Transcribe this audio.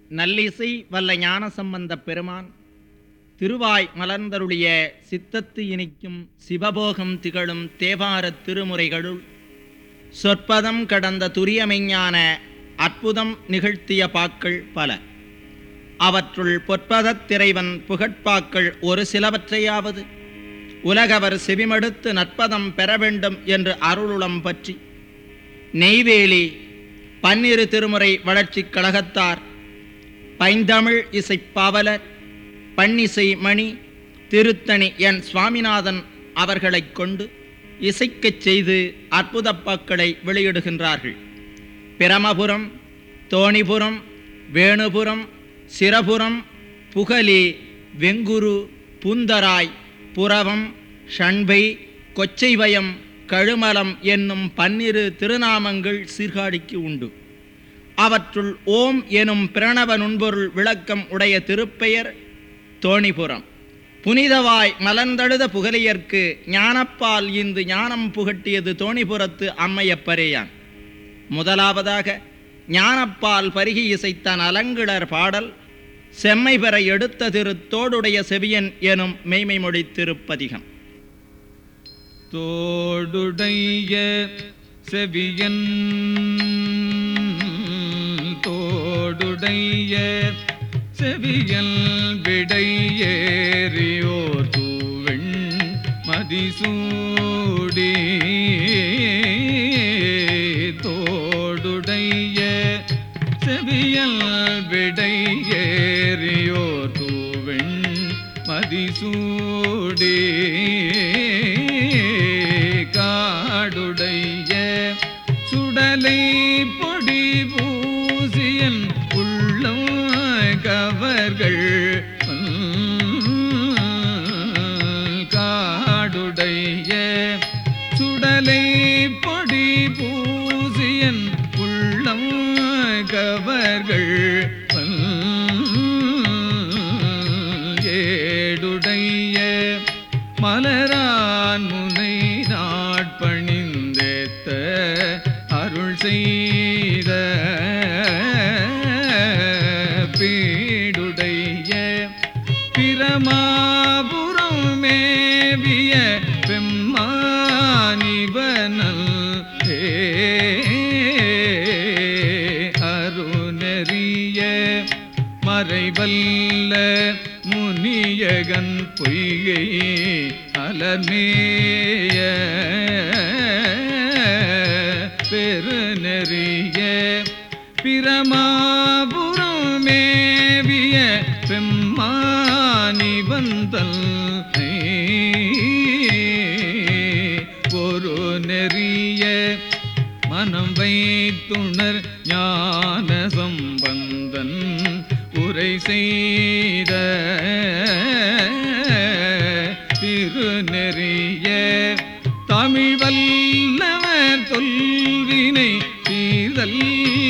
நல்லிசை வல்ல ஞானசம்பந்தப் பெருமான் திருவாய் மலர்ந்தருளிய சித்தத்து இனிக்கும் சிவபோகம் திகழும் தேவாரத் திருமுறைகளுள் சொற்பதம் கடந்த துரியமெஞ்ஞான அற்புதம் நிகழ்த்திய பாக்கள் பல அவற்றுள் பொற்பதத் திரைவன் புகட்பாக்கள் ஒரு சிலவற்றையாவது உலகவர் செவிமடுத்து நற்பதம் பெற வேண்டும் என்று அருளுளம் பற்றி நெய்வேலி பன்னிரு திருமுறை வளர்ச்சிக் கழகத்தார் பைந்தமிழ் இசைப்பாவலர் பன்னிசை மணி திருத்தணி என் சுவாமிநாதன் அவர்களைக் கொண்டு இசைக்கச் செய்து அற்புதப்பாக்களை வெளியிடுகின்றார்கள் பிரமபுரம் தோணிபுரம் வேணுபுரம் சிரபுரம் புகலி வெங்குரு பூந்தராய் புறவம் ஷண்பை கொச்சைவயம் கழுமலம் என்னும் பன்னிரு திருநாமங்கள் சீர்காழிக்கு உண்டு அவற்றுள் ஓம் எனும் பிரணவ நுண்பொருள் விளக்கம் உடைய திருப்பெயர் தோணிபுரம் புனிதவாய் மலர்ந்தழுத புகலியர்க்கு ஞானப்பால் இந்து ஞானம் புகட்டியது தோணிபுரத்து அம்மையப்பரேயான் முதலாவதாக ஞானப்பால் பருகி இசைத்தான் அலங்கிழர் பாடல் செம்மை பெற எடுத்த திருத்தோடுடைய செவியன் எனும் மெய்மை மொழி திருப்பதிகம் தோடுடைய செவியன் தோடுடைய செவியல் விடை ஏறியோர் தூவெண் மதிசூடி தோடுடைய செவியல் விடை ஏறியோர் தூவெண் மதிசூடி காடுடைய சுடலை பொடி பூசியன் உள்ளம் கவர்கள் காடுடைய சுடலை பொடி பூசியன் உள்ளம் கவர்கள் ஏடுடைய மலரான் முனை நாட்பணிந்தேத்த அருள் செய்த பீடுடைய பிரமாபுரம் மேவிய பெம்மானிவனல் அருணறிய மறைவல்ல முனியகன் பொய்கை அலமேய பெருநெறிய பிரமாபுரம் மேவிய பெம்மானி வந்தல் ஒரு நெறிய மனம் வைத்துணர் ஞான சம்பந்தன் உரை செய்த திருநெறிய தமிழ் வல்லவர் தொல்வினை தீர்தல்